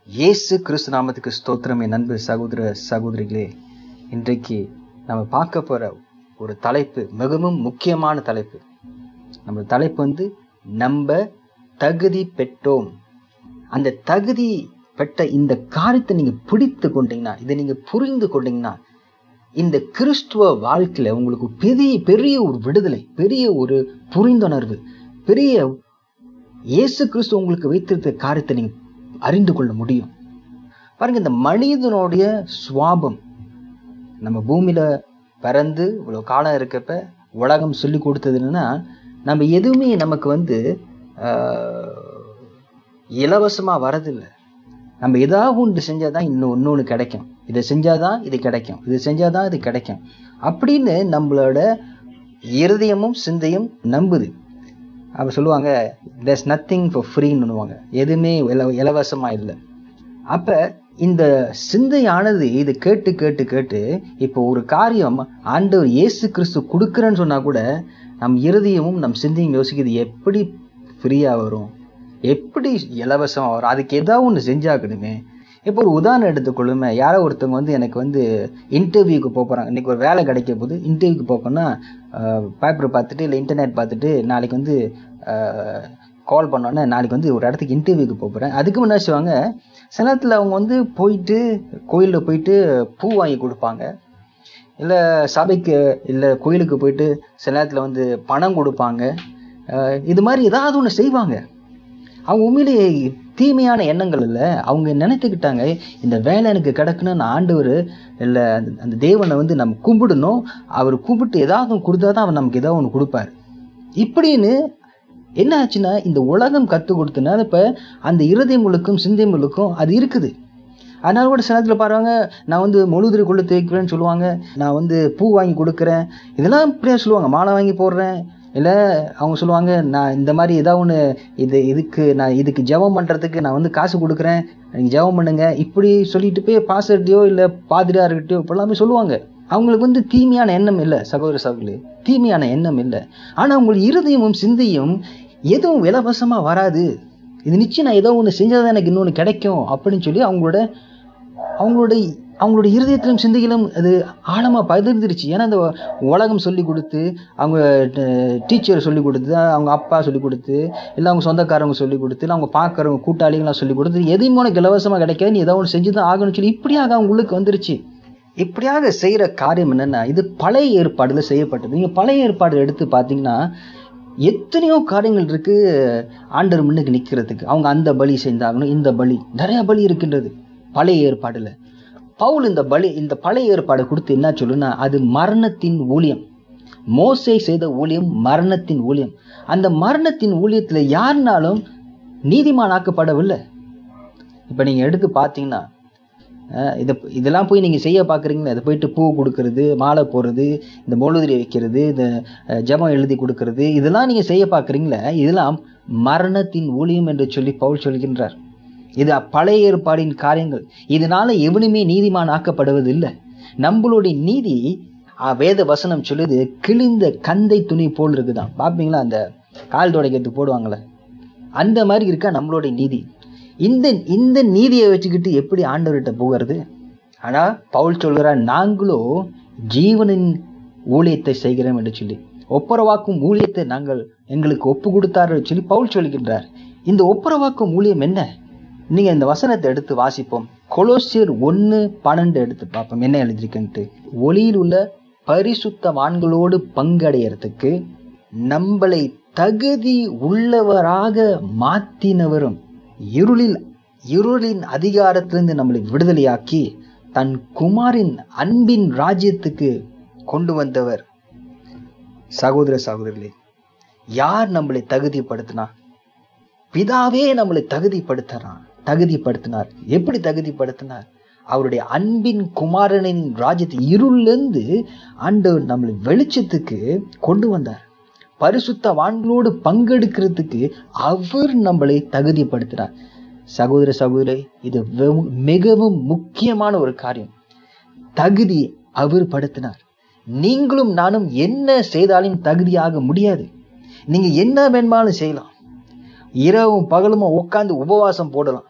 இயேசு கிறிஸ்து நாமத்துக்கு ஸ்தோத்திரம் என் அன்பு சகோதர சகோதரிகளே இன்றைக்கு நம்ம பார்க்க போகிற ஒரு தலைப்பு மிகவும் முக்கியமான தலைப்பு நம்ம தலைப்பு வந்து நம்ப தகுதி பெற்றோம் அந்த தகுதி பெற்ற இந்த காரியத்தை நீங்கள் பிடித்து கொண்டீங்கன்னா இதை நீங்கள் புரிந்து கொண்டீங்கன்னா இந்த கிறிஸ்துவ வாழ்க்கையில் உங்களுக்கு பெரிய பெரிய ஒரு விடுதலை பெரிய ஒரு புரிந்துணர்வு பெரிய இயேசு கிறிஸ்து உங்களுக்கு வைத்திருந்த காரியத்தை நீங்கள் அறிந்து கொள்ள முடியும் பாருங்க இந்த மனிதனுடைய சுவாபம் நம்ம பூமியில் பிறந்து இவ்வளோ காலம் இருக்கப்ப உலகம் சொல்லி கொடுத்தது என்னன்னா நம்ம எதுவுமே நமக்கு வந்து இலவசமாக வரதில்லை நம்ம ஏதாவது ஒன்று செஞ்சால் தான் இன்னும் இன்னொன்று கிடைக்கும் இதை செஞ்சால் தான் இது கிடைக்கும் இது செஞ்சால் தான் இது கிடைக்கும் அப்படின்னு நம்மளோட இருதயமும் சிந்தையும் நம்புது அப்போ சொல்லுவாங்க there's நத்திங் ஃபார் ஃப்ரீன்னுவாங்க எதுவுமே இல இலவசமாக இல்லை அப்போ இந்த சிந்தையானது இது கேட்டு கேட்டு கேட்டு இப்போ ஒரு காரியம் ஆண்டவர் இயேசு கிறிஸ்து கொடுக்குறேன்னு சொன்னால் கூட நம் இருதயமும் நம் சிந்தையும் யோசிக்குது எப்படி ஃப்ரீயாக வரும் எப்படி இலவசமாக வரும் அதுக்கு ஏதாவது ஒன்று செஞ்சாக்கணுமே இப்போ ஒரு உதாரணம் எடுத்துக்கொள்ளுமே யாரோ ஒருத்தவங்க வந்து எனக்கு வந்து இன்டர்வியூக்கு போக போகிறாங்க இன்றைக்கி ஒரு வேலை கிடைக்க போது இன்டர்வியூக்கு போகணும்னா பேப்பர் பார்த்துட்டு இல்லை இன்டர்நெட் பார்த்துட்டு நாளைக்கு வந்து கால் பண்ணோன்னே நாளைக்கு வந்து ஒரு இடத்துக்கு இன்டர்வியூக்கு போக போகிறேன் அதுக்கு முன்னாடி செய்வாங்க சில நேரத்தில் அவங்க வந்து போயிட்டு கோயிலில் போயிட்டு பூ வாங்கி கொடுப்பாங்க இல்லை சபைக்கு இல்லை கோயிலுக்கு போயிட்டு சில நேரத்தில் வந்து பணம் கொடுப்பாங்க இது மாதிரி ஏதாவது ஒன்று செய்வாங்க அவங்க உண்மையிலேயே தீமையான எண்ணங்கள் இல்லை அவங்க நினைத்துக்கிட்டாங்க இந்த வேலை எனக்கு கிடக்குன்னு ஆண்டவர் இல்லை அந்த அந்த தேவனை வந்து நம்ம கும்பிடணும் அவர் கும்பிட்டு ஏதாவது ஒன்று கொடுத்தா தான் அவர் நமக்கு ஏதாவது ஒன்று கொடுப்பார் இப்படின்னு என்ன ஆச்சுன்னா இந்த உலகம் கற்றுக் கொடுத்தனால இப்போ அந்த இருதயங்களுக்கும் சிந்தைங்களுக்கும் அது இருக்குது அதனால கூட சில நேரத்தில் பாருவாங்க நான் வந்து முழுதிரி கொள்ள தேய்க்கிறேன்னு சொல்லுவாங்க நான் வந்து பூ வாங்கி கொடுக்குறேன் இதெல்லாம் இப்படியா சொல்லுவாங்க மாலை வாங்கி போடுறேன் இல்லை அவங்க சொல்லுவாங்க நான் இந்த மாதிரி ஏதாவது ஒன்று இது இதுக்கு நான் இதுக்கு ஜெபம் பண்ணுறதுக்கு நான் வந்து காசு கொடுக்குறேன் நீங்கள் ஜெபம் பண்ணுங்க இப்படி சொல்லிட்டு போய் பாசர்கிட்டையோ இல்லை பாதிரியார்கிட்டயோ இப்படிலாமே சொல்லுவாங்க அவங்களுக்கு வந்து தீமையான எண்ணம் இல்லை சகோதர சகோதரி தீமையான எண்ணம் இல்லை ஆனால் அவங்களுக்கு இருதயமும் சிந்தையும் எதுவும் இலவசமாக வராது இது நிச்சயம் நான் ஏதோ ஒன்று செஞ்சால் தான் எனக்கு இன்னொன்று கிடைக்கும் அப்படின்னு சொல்லி அவங்களோட அவங்களோட அவங்களோட இருதயத்திலும் சிந்தையிலும் அது ஆழமாக பதிர்ந்துருச்சு ஏன்னா அந்த உலகம் சொல்லி கொடுத்து அவங்க டீச்சர் சொல்லி கொடுத்து அவங்க அப்பா சொல்லி கொடுத்து இல்லை அவங்க சொந்தக்காரங்க சொல்லி கொடுத்து இல்லை அவங்க பார்க்குறவங்க கூட்டாளிகளாம் சொல்லி கொடுத்து எதையும் உனக்கு இலவசமாக கிடைக்காது நீ ஏதோ ஒன்று செஞ்சு தான் ஆகணும்னு சொல்லி இப்படியாக அவங்க உள்ளுக்கு வந்துருச்சு இப்படியாக செய்கிற காரியம் என்னென்னா இது பழைய ஏற்பாடில் செய்யப்பட்டது நீங்கள் பழைய ஏற்பாடு எடுத்து பார்த்தீங்கன்னா எத்தனையோ காரியங்கள் இருக்குது ஆண்டர் முன்னுக்கு நிற்கிறதுக்கு அவங்க அந்த பலி செஞ்சாகணும் இந்த பலி நிறையா பலி இருக்கின்றது பழைய ஏற்பாடில் பவுல் இந்த பலி இந்த பழைய ஏற்பாடு கொடுத்து என்ன சொல்லுன்னா அது மரணத்தின் ஊழியம் மோசை செய்த ஊழியம் மரணத்தின் ஊழியம் அந்த மரணத்தின் ஊழியத்தில் யாருனாலும் நீதிமானாக்கப்படவில்லை இப்போ நீங்கள் எடுத்து பார்த்தீங்கன்னா இதை இதெல்லாம் போய் நீங்கள் செய்ய பார்க்குறீங்களா இதை போயிட்டு பூ கொடுக்கறது மாலை போடுறது இந்த மொழுதிரி வைக்கிறது இந்த ஜபம் எழுதி கொடுக்கறது இதெல்லாம் நீங்கள் செய்ய பார்க்குறீங்களே இதெல்லாம் மரணத்தின் ஊழியம் என்று சொல்லி பவுல் சொல்கின்றார் இது பழைய ஏற்பாடின் காரியங்கள் இதனால எவனுமே நீதிமான் ஆக்கப்படுவது இல்லை நம்மளுடைய நீதி வேத வசனம் சொல்லுது கிழிந்த கந்தை துணி போல் இருக்குதான் பார்ப்பீங்களா அந்த கால் துடைக்கிறதுக்கு போடுவாங்களே அந்த மாதிரி இருக்கா நம்மளுடைய நீதி இந்த இந்த நீதியை வச்சுக்கிட்டு எப்படி ஆண்டவர்கிட்ட போகிறது ஆனால் பவுல் சொல்கிறார் நாங்களோ ஜீவனின் ஊழியத்தை செய்கிறோம் என்று சொல்லி ஒப்புரவாக்கும் ஊழியத்தை நாங்கள் எங்களுக்கு ஒப்பு கொடுத்தாரு சொல்லி பவுல் சொல்கின்றார் இந்த ஒப்புரவாக்கும் ஊழியம் என்ன நீங்கள் இந்த வசனத்தை எடுத்து வாசிப்போம் கொலோசியர் ஒன்று பன்னெண்டு எடுத்து பார்ப்போம் என்ன எழுதிருக்குன்ட்டு ஒளியில் உள்ள பரிசுத்தவான்களோடு பங்கடையறதுக்கு நம்மளை தகுதி உள்ளவராக மாற்றினவரும் இருளில் இருளின் அதிகாரத்திலிருந்து நம்மளை விடுதலையாக்கி தன் குமாரின் அன்பின் ராஜ்யத்துக்கு கொண்டு வந்தவர் சகோதர சகோதரிகளே யார் நம்மளை தகுதிப்படுத்தினா பிதாவே நம்மளை தகுதிப்படுத்துறான் தகுதிப்படுத்தினார் எப்படி தகுதிப்படுத்தினார் அவருடைய அன்பின் குமாரனின் ராஜ்யத்தை இருளிலிருந்து ஆண்டவர் நம்மளை வெளிச்சத்துக்கு கொண்டு வந்தார் பரிசுத்த வான்களோடு பங்கெடுக்கிறதுக்கு அவர் நம்மளை தகுதிப்படுத்தினார் சகோதர சகோதரி இது மிகவும் முக்கியமான ஒரு காரியம் தகுதி அவர் படுத்தினார் நீங்களும் நானும் என்ன செய்தாலும் தகுதியாக முடியாது நீங்கள் என்ன வேணுமாலும் செய்யலாம் இரவும் பகலுமா உட்காந்து உபவாசம் போடலாம்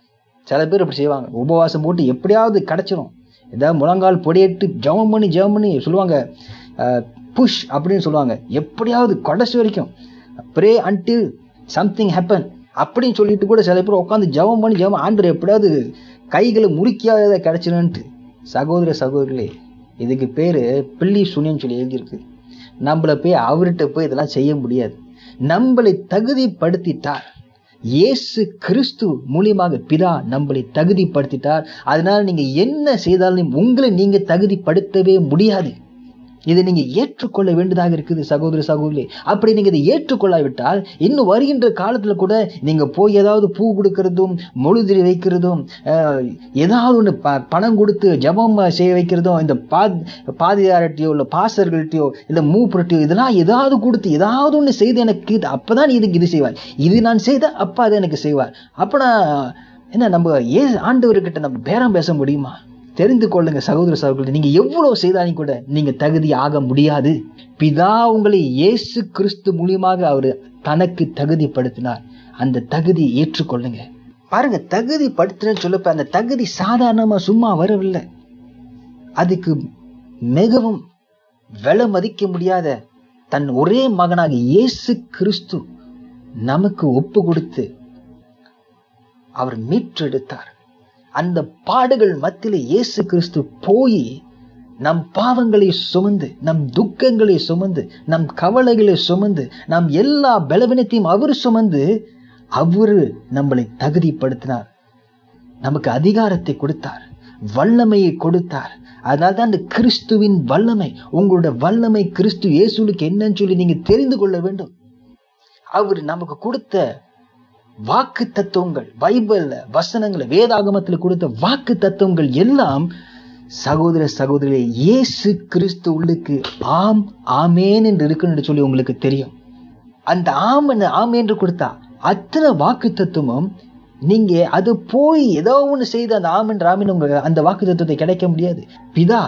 சில பேர் இப்படி செய்வாங்க உபவாசம் போட்டு எப்படியாவது கிடச்சிரும் ஏதாவது முழங்கால் பொடியிட்டு ஜெபம் பண்ணி ஜெபம் பண்ணி சொல்லுவாங்க புஷ் அப்படின்னு சொல்லுவாங்க எப்படியாவது கடைசி வரைக்கும் ப்ரே until சம்திங் happen அப்படின்னு சொல்லிட்டு கூட சில பேர் உட்காந்து ஜெபம் பண்ணி ஜெபம் ஆண்டர் எப்படியாவது கைகளை முறிக்காத கிடச்சிருன்ட்டு சகோதர சகோதரிகளே இதுக்கு பேர் பில்லி சுனியன்னு சொல்லி எழுதியிருக்கு நம்மளை போய் அவர்கிட்ட போய் இதெல்லாம் செய்ய முடியாது நம்மளை தகுதிப்படுத்திட்டார் இயேசு கிறிஸ்து மூலியமாக பிதா நம்மளை தகுதிப்படுத்திட்டார் அதனால நீங்க என்ன செய்தாலும் உங்களை நீங்க தகுதிப்படுத்தவே முடியாது இதை நீங்க ஏற்றுக்கொள்ள வேண்டியதாக இருக்குது சகோதர சகோதரி அப்படி நீங்க இதை ஏற்றுக்கொள்ளாவிட்டால் இன்னும் வருகின்ற காலத்துல கூட நீங்க போய் ஏதாவது பூ கொடுக்கறதும் முழுதிரி வைக்கிறதும் அஹ், ஏதாவது ஒன்று ப பணம் கொடுத்து ஜெபம் செய்ய வைக்கிறதும் இந்த பா பாதியார்கிட்டயோ இல்லை பாசர்கள்ட்டையோ இல்லை மூப்பர்ட்டையோ இதெல்லாம் ஏதாவது கொடுத்து ஏதாவது ஒன்று செய்து எனக்கு இது அப்பதான் இதுக்கு இது செய்வார் இது நான் செய்த அப்பா அதை எனக்கு செய்வார் அப்போ என்ன நம்ம ஏ ஆண்டவர்கிட்ட நம்ம பேரம் பேச முடியுமா தெரிந்து கொள்ளுங்க சகோதர சகோதரி நீங்க எவ்வளவு செய்தாலும் கூட நீங்க தகுதி ஆக முடியாது பிதா உங்களை இயேசு கிறிஸ்து மூலியமாக அவர் தனக்கு தகுதிப்படுத்தினார் அந்த தகுதியை ஏற்றுக்கொள்ளுங்க பாருங்க தகுதிப்படுத்துறேன்னு சொல்லப்ப அந்த தகுதி சாதாரணமா சும்மா வரவில்லை அதுக்கு மிகவும் விலை மதிக்க முடியாத தன் ஒரே மகனாக இயேசு கிறிஸ்து நமக்கு ஒப்பு கொடுத்து அவர் மீட்டெடுத்தார் அந்த பாடுகள் மத்தியில இயேசு கிறிஸ்து போய் நம் பாவங்களை சுமந்து நம் துக்கங்களை சுமந்து நம் கவலைகளை சுமந்து நம் எல்லா பலவீனத்தையும் அவர் சுமந்து அவரு நம்மளை தகுதிப்படுத்தினார் நமக்கு அதிகாரத்தை கொடுத்தார் வல்லமையை கொடுத்தார் அதனால தான் அந்த கிறிஸ்துவின் வல்லமை உங்களோட வல்லமை கிறிஸ்து இயேசுலுக்கு என்னன்னு சொல்லி நீங்க தெரிந்து கொள்ள வேண்டும் அவர் நமக்கு கொடுத்த வாக்கு தத்துவங்கள் பைபிள்ல வசனங்களை வேதாகமத்தில் கொடுத்த வாக்கு தத்துவங்கள் எல்லாம் சகோதர சகோதரிகளே இயேசு கிறிஸ்து உள்ளுக்கு ஆம் ஆமேன் என்று இருக்குன்னு சொல்லி உங்களுக்கு தெரியும் அந்த ஆம் ஆம் என்று கொடுத்தா அத்தனை வாக்கு தத்துவமும் நீங்க அது போய் ஏதோ ஒன்று செய்து அந்த ஆமன் ராமின் உங்க அந்த வாக்கு தத்துவத்தை கிடைக்க முடியாது பிதா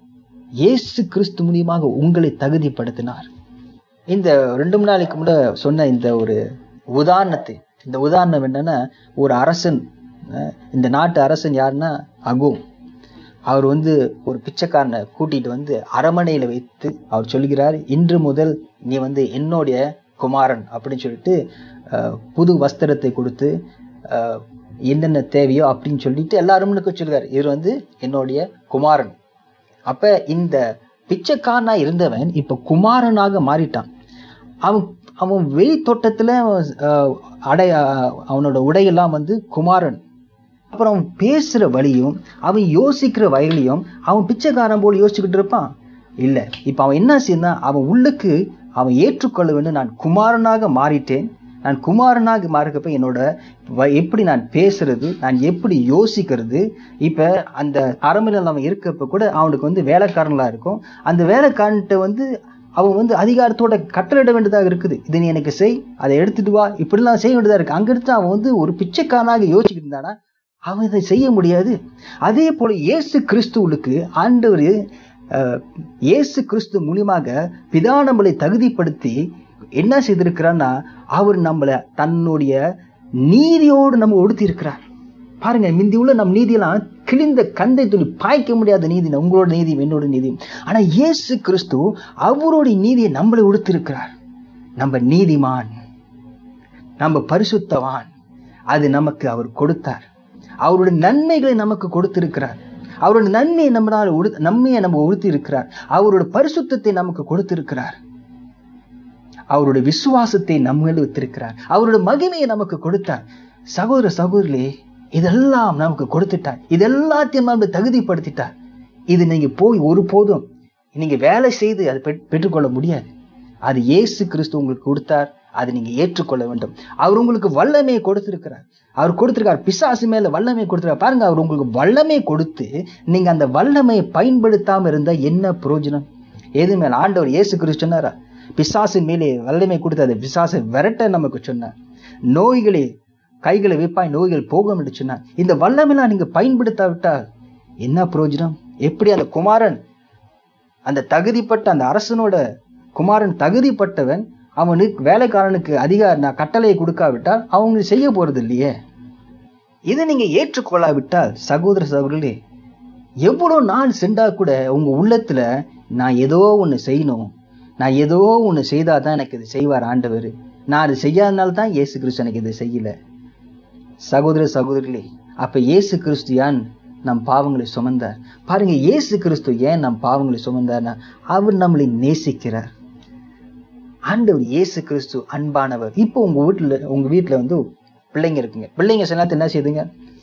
இயேசு கிறிஸ்து மூலியமாக உங்களை தகுதிப்படுத்தினார் இந்த ரெண்டு மூணு நாளைக்கு முன்னாடி சொன்ன இந்த ஒரு உதாரணத்தை இந்த உதாரணம் என்னன்னா ஒரு அரசன் அஹ், இந்த நாட்டு அரசன் யாருன்னா அகோம் அவர் வந்து ஒரு பிச்சைக்காரனை கூட்டிட்டு வந்து அரமனையில் வைத்து அவர் சொல்கிறார் இன்று முதல் நீ வந்து என்னுடைய குமாரன் அப்படின்னு சொல்லிட்டு அஹ், புது வஸ்திரத்தை கொடுத்து அஹ், என்னென்ன தேவையோ அப்படின்னு சொல்லிட்டு எல்லாரும்னுக்கு சொல்கிறார் இவர் வந்து என்னுடைய குமாரன் அப்ப இந்த பிச்சைக்காரனா இருந்தவன் இப்ப குமாரனாக மாறிட்டான் அவன் அவன் வெளி தோட்டத்துல அஹ், அடை அஹ், அவனோட உடையெல்லாம் வந்து குமாரன் அப்புறம் அவன் பேசுற வழியும் அவன் யோசிக்கிற வயலையும் அவன் பிச்சைக்காரன் போல் யோசிச்சுக்கிட்டு இருப்பான் இல்லை இப்போ அவன் என்ன செய்யணும் அவன் உள்ளுக்கு அவன் ஏற்றுக்கொள்ள வேண்டும் நான் குமாரனாக மாறிட்டேன் நான் குமாரனாக மாறுக்கப்ப என்னோட வ- எப்படி நான் பேசுறது நான் எப்படி யோசிக்கிறது இப்போ அந்த அரமையில் அவன் இருக்கப்ப கூட அவனுக்கு வந்து வேலைக்காரங்களாக இருக்கும் அந்த வேலைக்காரன்ட்ட வந்து அவன் வந்து அதிகாரத்தோட கட்டளையிட வேண்டியதாக இருக்குது இதை நீ எனக்கு செய் அதை எடுத்துட்டு வா இப்படிலாம் செய்ய வேண்டியதாக இருக்கு அங்க எடுத்து அவன் வந்து ஒரு பிச்சைக்காரனாக யோசிச்சுக்கிட்டு இருந்தானா அவன் இதை செய்ய முடியாது அதே போல இயேசு கிறிஸ்துவுக்கு ஆண்டவர் அஹ், இயேசு கிறிஸ்து மூலியமாக பிதா நம்மளை தகுதிப்படுத்தி என்ன செய்திருக்கிறான்னா அவர் நம்மளை தன்னுடைய நீதியோடு நம்ம ஒடுத்தி இருக்கிறார் பாருங்க முந்தி உள்ள நம் நீதியெல்லாம் கிழிந்த கந்தை துளி பாய்க்க முடியாத நீதி உங்களோட நீதியும் என்னோட நீதியும் ஆனா இயேசு கிறிஸ்து அவருடைய நீதியை நம்மளை உடுத்திருக்கிறார் நம்ம நீதிமான் நம்ம பரிசுத்தவான் அது நமக்கு அவர் கொடுத்தார் அவருடைய நன்மைகளை நமக்கு கொடுத்திருக்கிறார் அவருடைய நன்மையை நம்மளால் உடு நன்மையை நம்ம உடுத்தி இருக்கிறார் அவருடைய பரிசுத்தத்தை நமக்கு கொடுத்திருக்கிறார் அவருடைய விசுவாசத்தை நம்மள வைத்திருக்கிறார் அவருடைய மகிமையை நமக்கு கொடுத்தார் சகோதர சகோதரிகளே இதெல்லாம் நமக்கு கொடுத்துட்டார் இதெல்லாத்தையும் நம்ம தகுதிப்படுத்திட்டார் இது நீங்க போய் ஒருபோதும் நீங்க வேலை செய்து அதை பெற்- பெற்றுக்கொள்ள முடியாது அது இயேசு கிறிஸ்து உங்களுக்கு கொடுத்தார் அதை நீங்க ஏற்றுக்கொள்ள வேண்டும் அவர் உங்களுக்கு வல்லமையை கொடுத்திருக்கிறார் அவர் கொடுத்திருக்கார் பிசாசு மேல வல்லமை கொடுத்திருக்கார் பாருங்க அவர் உங்களுக்கு வல்லமை கொடுத்து நீங்க அந்த வல்லமையை பயன்படுத்தாம இருந்தா என்ன பிரயோஜனம் எது மேல ஆண்டவர் இயேசு கிறிஸ்து சொன்னாரா பிசாசின் மேலே வல்லமை கொடுத்து அதை பிசாசை விரட்ட நமக்கு சொன்னார் நோய்களை கைகளை வைப்பாய் நோய்கள் போகும் என்று சொன்னார் இந்த வல்லமைலாம் நீங்க பயன்படுத்தாவிட்டால் என்ன பிரயோஜனம் எப்படி அந்த குமாரன் அந்த தகுதிப்பட்ட அந்த அரசனோட குமாரன் தகுதிப்பட்டவன் அவனுக்கு வேலைக்காரனுக்கு அதிக நான் கட்டளையை கொடுக்காவிட்டால் அவங்க செய்ய போறது இல்லையே இதை நீங்கள் ஏற்றுக்கொள்ளாவிட்டால் சகோதர சகோதரர்களே எவ்வளோ நாள் சென்றா கூட உங்கள் உள்ளத்தில் நான் ஏதோ ஒன்று செய்யணும் நான் ஏதோ ஒன்று செய்தால் தான் எனக்கு இது செய்வார் ஆண்டவர் நான் அது செய்யாதனால தான் இயேசு கிறிஸ்து எனக்கு இதை செய்யலை சகோதர சகோதரிகளே அப்போ இயேசு கிறிஸ்து ஏன் நம் பாவங்களை சுமந்தார் பாருங்க இயேசு கிறிஸ்து ஏன் நம் பாவங்களை சுமந்தார்னா அவர் நம்மளை நேசிக்கிறார் ஆண்டவர் இயேசு கிறிஸ்து அன்பானவர் இப்போ உங்கள் வீட்டில் உங்கள் வீட்டில் வந்து பிள்ளைங்க இருக்குங்க பிள்ளைங்க சில நேரத்தில் என்ன செய்யுதுங்க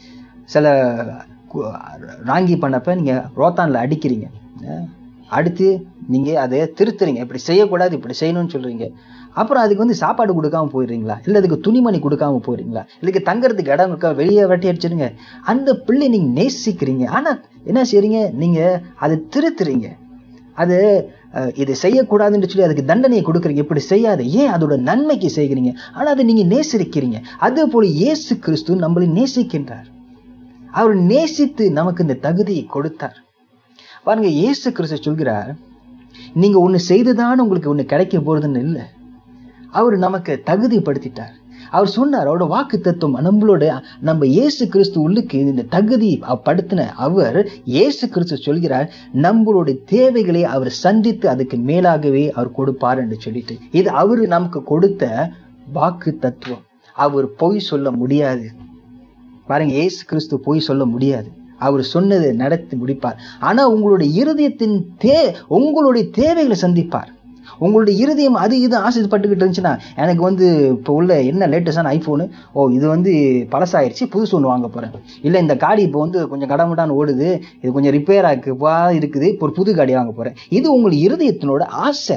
சில கு- ராங்கி பண்ணப்ப நீங்கள் ரோத்தானில் அடிக்கிறீங்க அஹ் அடுத்து நீங்கள் அதை திருத்துறீங்க இப்படி செய்யக்கூடாது இப்படி செய்யணும்னு சொல்கிறீங்க அப்புறம் அதுக்கு வந்து சாப்பாடு கொடுக்காம போயிடுறீங்களா இல்லை அதுக்கு துணிமணி கொடுக்காம போயிடுறீங்களா இல்லைக்கு தங்கறதுக்கு இடம் இருக்கா வெளியே வெட்டி அடிச்சிடுங்க அந்த பிள்ளை நீங்கள் நேசிக்கிறீங்க ஆனால் என்ன செய்றீங்க நீங்கள் அதை திருத்துறீங்க அது அஹ், இது செய்யக்கூடாதுன்னு சொல்லி அதுக்கு தண்டனையை கொடுக்குறீங்க இப்படி செய்யாத ஏன் அதோட நன்மைக்கு செய்கிறீங்க ஆனால் அதை நீங்கள் நேசிக்கிறீங்க அதே போல் இயேசு கிறிஸ்து நம்மளை நேசிக்கின்றார் அவர் நேசித்து நமக்கு இந்த தகுதியை கொடுத்தார் பாருங்க இயேசு கிறிஸ்து சொல்கிறார் நீங்கள் ஒன்று செய்துதான் உங்களுக்கு ஒன்று கிடைக்க போகிறதுன்னு இல்லை அவர் நமக்கு தகுதிப்படுத்திட்டார் அவர் சொன்னார் அவரோட வாக்கு தத்துவம் நம்மளோட நம்ம இயேசு கிறிஸ்து உள்ளுக்கு இந்த தகுதி படுத்தின அவர் இயேசு கிறிஸ்து சொல்கிறார் நம்மளுடைய தேவைகளை அவர் சந்தித்து அதுக்கு மேலாகவே அவர் கொடுப்பார் என்று சொல்லிட்டு இது அவர் நமக்கு கொடுத்த வாக்கு தத்துவம் அவர் பொய் சொல்ல முடியாது பாருங்க இயேசு கிறிஸ்து போய் சொல்ல முடியாது அவர் சொன்னதை நடத்தி முடிப்பார் ஆனால் உங்களுடைய இருதயத்தின் தே உங்களுடைய தேவைகளை சந்திப்பார் உங்களுடைய இருதயம் அது இது ஆசைப்பட்டுக்கிட்டு இருந்துச்சுன்னா எனக்கு வந்து இப்போ உள்ள என்ன லேட்டஸ்டான ஐஃபோனு ஓ இது வந்து பழசாயிருச்சு புதுசு ஒன்று வாங்க போகிறேன் இல்லை இந்த காடி இப்போ வந்து கொஞ்சம் கடமுடான்னு ஓடுது இது கொஞ்சம் ரிப்பேர் ஆக்குப்பா இருக்குது இப்போ ஒரு புது காடி வாங்க போகிறேன் இது உங்கள் இருதயத்தினோட ஆசை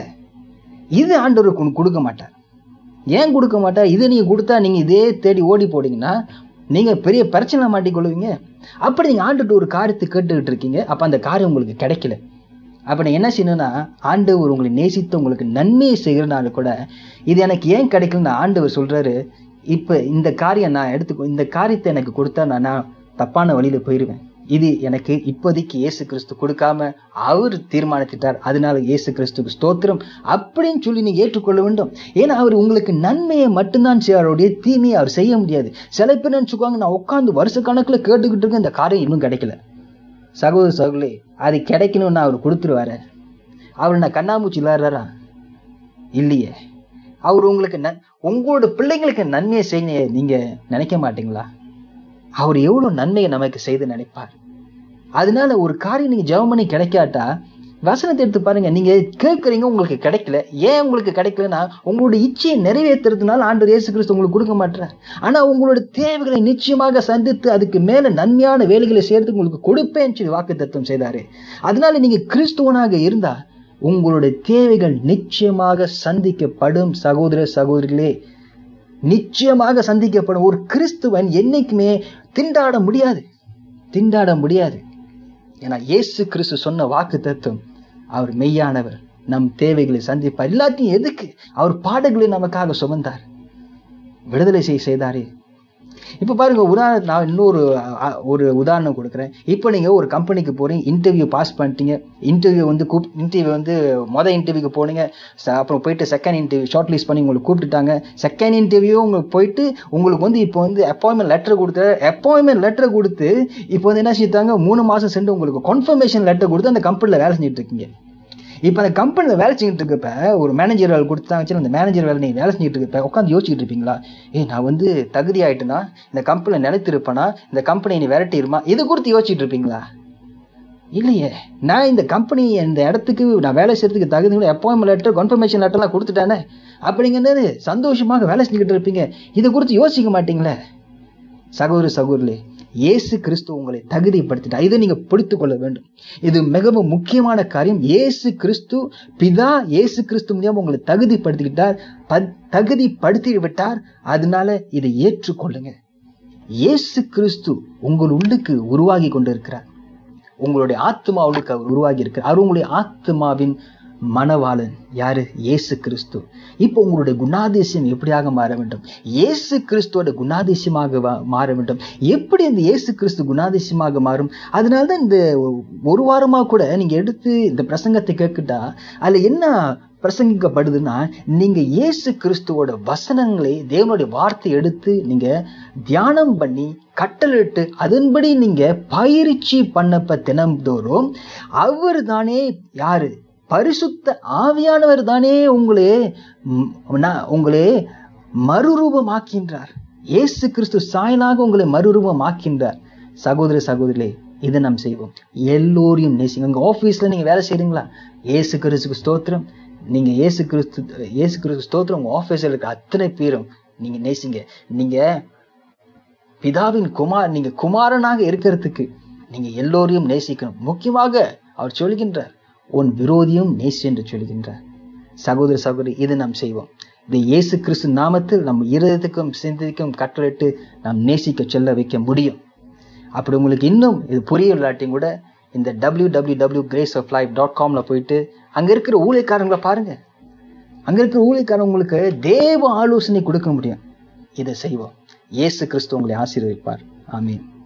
இது ஆண்டவருக்கு ஒன்று கொடுக்க மாட்டார் ஏன் கொடுக்க மாட்டார் இதை நீங்கள் கொடுத்தா நீங்கள் இதே தேடி ஓடி போனீங்கன்னா நீங்கள் பெரிய பிரச்சனை மாட்டிக்கொள்வீங்க அப்படி நீங்கள் ஆண்டுட்டு ஒரு காரியத்தை கேட்டுக்கிட்டு இருக்கீங்க அப்போ அந்த காரியம் உங்களுக்கு கிடைக்கல அப்போ நீங்கள் என்ன செய்யணும்னா ஆண்டவர் உங்களை நேசித்து உங்களுக்கு நன்மையை செய்கிறனால கூட இது எனக்கு ஏன் கிடைக்கலன்னு ஆண்டவர் சொல்கிறாரு இப்போ இந்த காரியம் நான் எடுத்து இந்த காரியத்தை எனக்கு கொடுத்தா நான் நான் தப்பான வழியில் போயிடுவேன் இது எனக்கு இப்போதைக்கு இயேசு கிறிஸ்து கொடுக்காம அவர் தீர்மானித்துட்டார் அதனால இயேசு கிறிஸ்துக்கு ஸ்தோத்திரம் அப்படின்னு சொல்லி நீங்கள் ஏற்றுக்கொள்ள வேண்டும் ஏன்னா அவர் உங்களுக்கு நன்மையை மட்டும்தான் செய்வாருடைய தீமையை அவர் செய்ய முடியாது சில பேர் நினச்சிக்குவாங்க நான் உட்காந்து வருஷ கணக்கில் கேட்டுக்கிட்டு இருக்கேன் இந்த காரியம் இன்னும் கிடைக்கல சகோதர சகோதரி அது கிடைக்கணும்னு அவர் கொடுத்துருவாரு அவர் நான் கண்ணாமூச்சி விளாட்றாரா இல்லையே அவர் உங்களுக்கு நன் உங்களோட பிள்ளைங்களுக்கு நன்மையை செய்ய நீங்கள் நினைக்க மாட்டீங்களா அவர் எவ்வளோ நன்மையை நமக்கு செய்து நினைப்பார் அதனால ஒரு காரியம் நீங்கள் ஜெபம் பண்ணி கிடைக்காட்டா வசனத்தை எடுத்து பாருங்க நீங்க கேட்குறீங்க உங்களுக்கு கிடைக்கல ஏன் உங்களுக்கு கிடைக்கலன்னா உங்களுடைய இச்சையை நிறைவேற்றுறதுனால ஆண்டவர் இயேசு கிறிஸ்து உங்களுக்கு கொடுக்க மாட்டார் ஆனா உங்களோட தேவைகளை நிச்சயமாக சந்தித்து அதுக்கு மேல நன்மையான வேலைகளை சேர்த்து உங்களுக்கு கொடுப்பேன்னு சொல்லி வாக்கு தத்துவம் செய்தாரு அதனால நீங்க கிறிஸ்துவனாக இருந்தா உங்களுடைய தேவைகள் நிச்சயமாக சந்திக்கப்படும் சகோதர சகோதரிகளே நிச்சயமாக சந்திக்கப்படும் ஒரு கிறிஸ்துவன் என்னைக்குமே திண்டாட முடியாது திண்டாட முடியாது ஏன்னா இயேசு கிறிஸ்து சொன்ன வாக்கு தத்துவம் அவர் மெய்யானவர் நம் தேவைகளை சந்திப்பார் எல்லாத்தையும் எதுக்கு அவர் பாடங்களை நமக்காக சுமந்தார் விடுதலை செய்ய செய்தாரே இப்போ பாருங்க உதாரணம் நான் இன்னொரு அ, ஒரு உதாரணம் கொடுக்குறேன் இப்போ நீங்கள் ஒரு கம்பெனிக்கு போகிறீங்க இன்டர்வியூ பாஸ் பண்ணிட்டீங்க இன்டர்வியூ வந்து கூப் இன்டர்வியூ வந்து மொதல் இன்டர்வியூக்கு போனீங்க ச- அப்புறம் போயிட்டு செகண்ட் இன்டர்வியூ ஷார்ட் லிஸ்ட் பண்ணி உங்களுக்கு கூப்பிட்டுட்டாங்க செகண்ட் இன்டர்வியூ உங்களுக்கு போயிட்டு உங்களுக்கு வந்து இப்போ வந்து அப்பாயின்மெண்ட் லெட்டர் கொடுத்து அப்பாயின்மெண்ட் லெட்டர் கொடுத்து இப்போ வந்து என்ன செய்தாங்க மூணு மாதம் சென்று உங்களுக்கு கன்ஃபர்மேஷன் லெட்டர் கொடுத்து அந்த கம்பெனியில் வேலை செஞ்சுட்டு இருக்கீங்க இப்போ அந்த கம்பெனியில் வேலை செஞ்சுட்டு இருக்கப்ப ஒரு மேனேஜர் வேலை கொடுத்தாங்க சரி அந்த மேனேஜர் வேலை நீங்கள் வேலை செஞ்சுட்டு இருக்கப்ப உட்காந்து யோசிச்சுட்டு இருப்பீங்களா ஏய் நான் வந்து தகுதி ஆயிட்டேனா இந்த கம்பெனியில் நிலைத்திருப்பேனா இந்த கம்பெனி நீ விரட்டிருமா இது குறித்து யோசிச்சுட்டு இருப்பீங்களா இல்லையே நான் இந்த கம்பெனி இந்த இடத்துக்கு நான் வேலை செய்யறதுக்கு தகுதி அப்பாயின்மெண்ட் லெட்டர் கன்ஃபர்மேஷன் லெட்டர்லாம் கொடுத்துட்டானே அப்படிங்கிறது சந்தோஷமாக வேலை செஞ்சுக்கிட்டு இருப்பீங்க இதை குறித்து யோசிக்க மாட்டீங்களே சகோதர சகோதரே இயேசு கிறிஸ்து உங்களை தகுதிப்படுத்திட்டார் இதை நீங்கள் பிடித்து கொள்ள வேண்டும் இது மிகவும் முக்கியமான காரியம் இயேசு கிறிஸ்து பிதா இயேசு கிறிஸ்து மூலியம் உங்களை தகுதிப்படுத்திக்கிட்டார் ப- தகுதிப்படுத்தி விட்டார் அதனால இதை ஏற்றுக்கொள்ளுங்க இயேசு கிறிஸ்து உங்கள் உள்ளுக்கு உருவாகி கொண்டிருக்கிறார் உங்களுடைய ஆத்மாவுக்கு அவர் உருவாகி இருக்கிறார் அவர் உங்களுடைய ஆத்மாவின் மணவாளன் யாரு இயேசு கிறிஸ்து இப்போ உங்களுடைய குணாதிசயம் எப்படியாக மாற வேண்டும் இயேசு கிறிஸ்துவோட குணாதிசயமாக வா- மாற வேண்டும் எப்படி இந்த இயேசு கிறிஸ்து குணாதிசயமாக மாறும் அதனால தான் இந்த ஒரு வாரமாக கூட நீங்கள் எடுத்து இந்த பிரசங்கத்தை கேட்கிட்டா அதில் என்ன பிரசங்கிக்கப்படுதுன்னா நீங்க இயேசு கிறிஸ்துவோட வசனங்களை தேவனுடைய வார்த்தை எடுத்து நீங்க தியானம் பண்ணி கட்டளிட்டு அதன்படி நீங்க பயிற்சி பண்ணப்ப தினம்தோறும் அவர் தானே யாரு பரிசுத்த ஆவியானவர் தானே உங்களே ம், நா- உங்களே மறுரூபமாக்கின்றார் இயேசு கிறிஸ்து சாயலாக உங்களை மறுரூபமாக்கின்றார் சகோதர சகோதரிகளே இதை நாம் செய்வோம் எல்லோரையும் நேசிங்க உங்கள் ஆஃபீஸில் நீங்கள் வேலை செய்கிறீங்களா இயேசு கிறிஸ்துக்கு ஸ்தோத்திரம் நீங்கள் இயேசு கிறிஸ்து இயேசு கிறிஸ்து ஸ்தோத்திரம் உங்கள் ஆஃபீஸில் இருக்க அத்தனை பேரும் நீங்கள் நேசிங்க நீங்கள் பிதாவின் குமார் நீங்க குமாரனாக இருக்கிறதுக்கு நீங்க எல்லோரையும் நேசிக்கணும் முக்கியமாக அவர் சொல்கின்றார் உன் விரோதியும் நேசி என்று சொல்கின்றார் சகோதர சகோதரி இது நாம் செய்வோம் இதை இயேசு கிறிஸ்து நாமத்தில் நம் இருதயத்துக்கும் சிந்தனைக்கும் கட்டளிட்டு நாம் நேசிக்க சொல்ல வைக்க முடியும் அப்படி உங்களுக்கு இன்னும் இது புரியலாட்டியும் கூட இந்த W W W grace of life dot காமில் போயிட்டு அங்கே இருக்கிற ஊழியக்காரங்களை பாருங்கள் அங்கே இருக்கிற ஊழியக்காரங்களுக்கு தேவ ஆலோசனை கொடுக்க முடியும் இதை செய்வோம் இயேசு கிறிஸ்து உங்களை ஆசீர்வதிப்பார் ஆமீன்